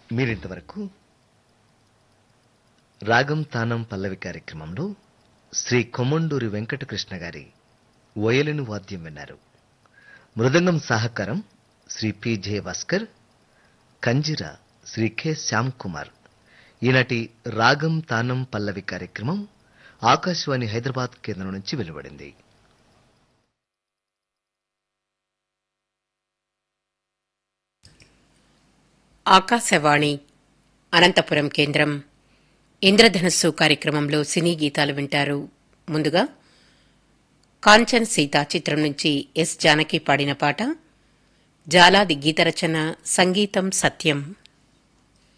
మీరింతవరకు రాగం తానం పల్లవి కార్యక్రమంలో శ్రీ కొమండూరి వెంకటకృష్ణ గారి వయలిను వాద్యం విన్నారు మృదంగం సహకారం శ్రీ పి జే భాస్కర్ కంజిర శ్రీ కె శ్యామ్ కుమార్ ఈనాటి రాగం తానం పల్లవి కార్యక్రమం ఆకాశవాణి హైదరాబాద్ కేంద్రం నుంచి వెలువడింది ఆకాశవాణి అనంతపురం కేంద్రం ఇంద్రధనస్సు కార్యక్రమంలో సినీ గీతాలు వింటారు ముందుగా కాంచన్ సీత చిత్రం నుంచి ఎస్ జానకి పాడిన పాట జాలాది గీతరచన సంగీతం సత్యం